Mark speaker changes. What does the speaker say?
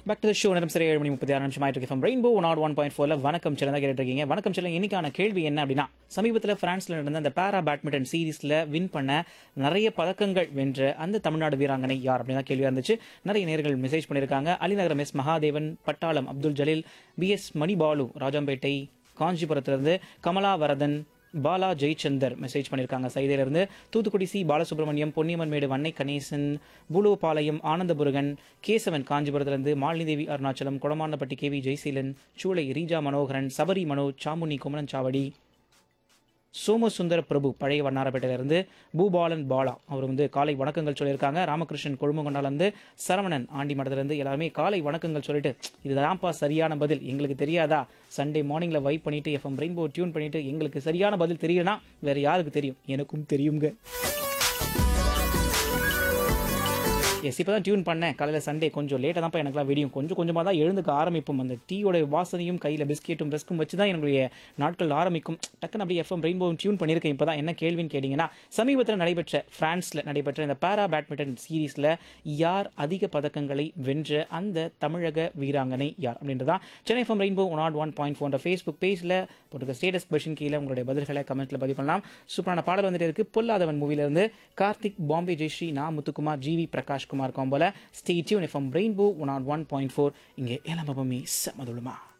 Speaker 1: back to show நேரம் சரி ஏழு மணி முப்பத்தி ஆறு நிமிஷம் ஆயிட்டு இருக்கு ரெயின்போ நாட் ஒன் பாயிண்ட் ஃபோர்ல வணக்கம் சில தான் கேட்டு இருக்கீங்க வணக்கம் சில இன்னைக்கான கேள்வி என்ன அப்படின்னா சமீபத்தில் பிரான்ஸ்ல நடந்த அந்த பேரா பேட்மிண்டன் சீரீஸ்ல வின் பண்ண நிறைய பதக்கங்கள் வென்ற அந்த தமிழ்நாடு வீராங்கனை யார் அப்படின்னு தான் கேள்வியா இருந்துச்சு நிறைய நேர்கள் மெசேஜ் பண்ணியிருக்காங்க Alinagaram S Mahadevan Pattalam Abdul Jaleel P S Manibalu Rajampettai காஞ்சிபுரத்திலிருந்து கமலா வரதன் பாலா ஜெயச்சந்தர் மெசேஜ் பண்ணியிருக்காங்க சைதையிலிருந்து தூத்துக்குடி சி பாலசுப்ரமணியம் பொன்னியம்மன் மேடு வன்னை கணேசன் பூலுவபாளையம் ஆனந்தபுருகன் கேசவன் காஞ்சிபுரத்திலிருந்து மாலினி தேவி அருணாச்சலம் கொடமாண்டப்பட்டி கேவி ஜெய்சீலன் சூளை ரீஜா மனோகரன் சபரி மனோ சாமுனி குமரன் சாவடி சோமசுந்தர பிரபு பழைய வண்ணாரப்பேட்டையிலிருந்து பூபாலன் பாலா அவர் வந்து காலை வணக்கங்கள் சொல்லியிருக்காங்க ராமகிருஷ்ணன் கொழுமங்கொண்டாலேருந்து சரவணன் ஆண்டி மடத்துலேருந்து எல்லாருமே காலை வணக்கங்கள் சொல்லிட்டு இதுதான்ப்பா சரியான பதில் எங்களுக்கு தெரியாதா சண்டே மார்னிங்கில் வைப் பண்ணிட்டு எஃப்எம் ரெயின்போ டியூன் பண்ணிட்டு எங்களுக்கு சரியான பதில் தெரியலனா வேற யாருக்கு தெரியும் எனக்கும் தெரியுங்க எஸ் இப்போ தான் டியூன் பண்ணேன் காலையில் சண்டே கொஞ்சம் லேட்டாக தான்ப்பா எனக்குலாம் விடியும் கொஞ்சம் கொஞ்சமாக தான் எழுந்துக்க ஆரம்பிப்போம் அந்த டீயோட வாசனையும் கையில் பிஸ்கெட்டும் ரஸ்க்கும் வச்சு தான் என்னுடைய நாட்கள் ஆரம்பிக்கும் டக்குன்னு அப்படியே எஃப்எம் ரெயின்போவும் டியூன் பண்ணியிருக்கேன் இப்போ தான் என்ன கேள்வின்னு கேட்டிங்கன்னா சமீபத்தில் நடைபெற்ற ஃப்ரான்ஸில் நடைபெற்ற இந்த பேரா பேட்மிண்டன் சீரீஸில் யார் அதிக பதக்கங்களை வென்ற அந்த தமிழக வீராங்கனை யார் அப்படின்றதான் Chennai FM rainbow one naught one point four Facebook பேஜில் போட்டுக்க ஸ்டேட்டஸ் கொஷின் கீழே உங்களுடைய பதில்களை கமெண்ட்டில் பதிவு பண்ணலாம் சூப்பரான பாடல் வந்துட்டு இருக்கு பொல்லாதவன் மூவிலேருந்து கார்த்திக் பாம்பே ஜெயஸ்ரீ நா முத்துக்குமார் ஜிவி பிரகாஷ் குமார் காம்போல stay tuned FM rainbow one on one point four இங்கே ஏழாம் செம்மதுளுமா